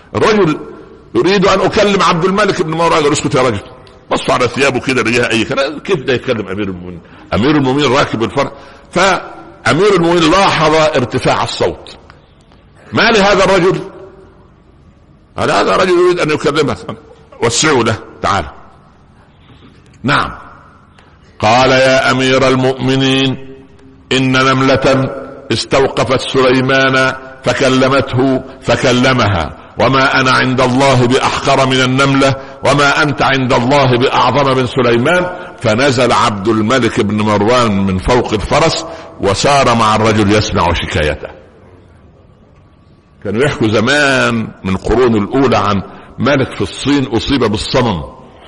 الرجل يريد ان اكلم عبد الملك بن مروان قال اسكت يا رجل بصوا على ثيابه كده لقاها اي كلام كيف ده يتكلم امير المؤمنين امير المؤمنين راكب الفرس فامير المؤمنين لاحظ ارتفاع الصوت ما لهذا الرجل قال هذا رجل يريد ان يكلمك وسعوا له تعال نعم قال يا امير المؤمنين ان نمله استوقفت سليمان فكلمته فكلمها وما انا عند الله باحقر من النمله وما انت عند الله باعظم من سليمان فنزل عبد الملك بن مروان من فوق الفرس وسار مع الرجل يسمع شكايته كانوا يحكوا زمان من القرون الاولى عن ملك في الصين اصيب بالصمم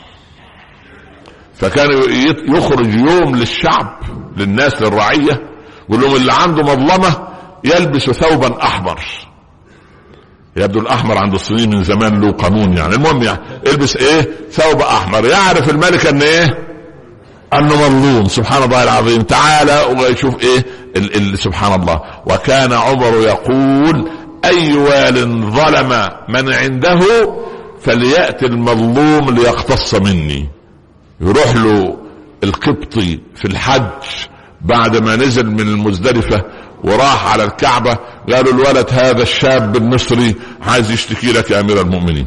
فكان يخرج يوم للشعب للناس للرعيه يقول لهم اللي عنده مظلمه يلبس ثوبا احمر يبدو الاحمر عند الصينيين من زمان له قانون يعني المهم يعني البس ايه ثوب احمر يعرف الملك ان ايه انه مظلوم سبحان الله العظيم تعالى ويشوف ايه ال ال سبحان الله وكان عمر يقول اي وال ظلم من عنده فليأتي المظلوم ليقتص مني يروح له القبطي في الحج بعد ما نزل من المزدلفة وراح على الكعبة قالوا الولد هذا الشاب المصري عايز يشتكي لك يا امير المؤمنين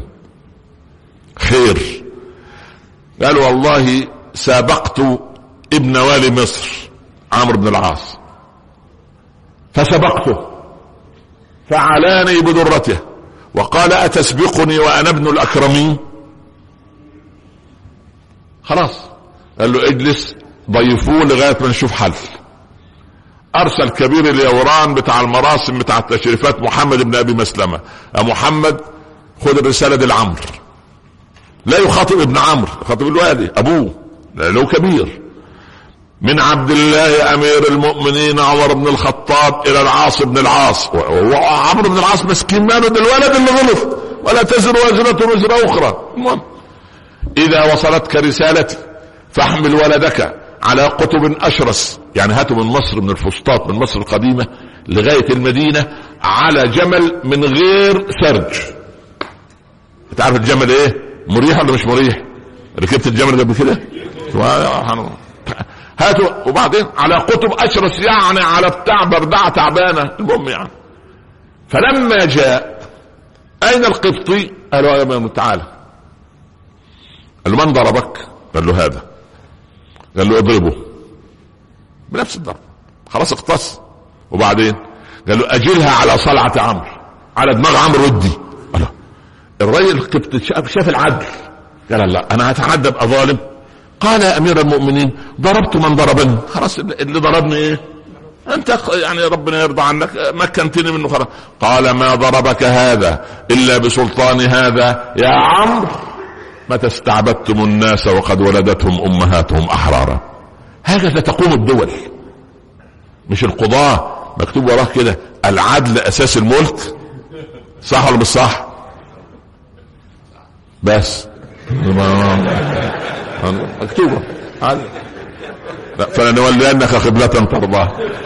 خير قالوا والله سابقت ابن والي مصر عمرو بن العاص فسبقته فعلاني بدرته وقال اتسبقني وانا ابن الاكرمين خلاص قال له اجلس ضيفوه لغايه ما نشوف حل ارسل كبير اليوران بتاع المراسم بتاع التشريفات محمد بن ابي مسلمه يا محمد خد الرساله دي لعمرو لا يخاطب ابن عمرو يخاطب الوالي ابوه له كبير من عبد الله امير المؤمنين عمر بن الخطاب الى العاص بن العاص وعمرو بن العاص مسكين ماله ده الولد اللي غلط ولا تزر وازرة وزر اخرى المهم اذا وصلتك رسالتي فاحمل ولدك على قطب اشرس يعني هاتوا من مصر من الفسطاط من مصر القديمة لغاية المدينة على جمل من غير سرج انت عارف الجمل ايه مريح ولا مش مريح ركبت الجمل قبل كده هاتوا وبعدين على قطب اشرس يعني على بتاع بردعة تعبانة المهم يعني فلما جاء اين القبطي قالوا يا امام تعالى قال له من ضربك قال له هذا قال له اضربه بنفس الضرب خلاص اقتص وبعدين قال له اجلها على صلعة عمرو على دماغ عمرو ودي الرجل القبطي شاف العدل قال لا انا هتعدى اظالم قال يا امير المؤمنين ضربت من ضربني خلاص اللي ضربني ايه انت يعني ربنا يرضى عنك مكنتني منه خلاص قال ما ضربك هذا الا بسلطان هذا يا عمرو متى استعبدتم الناس وقد ولدتهم امهاتهم احرارا هكذا تقوم الدول مش القضاة مكتوب وراه كده العدل اساس الملك صح ولا مش صح بس مكتوبة فلنولينك قبلة ترضاها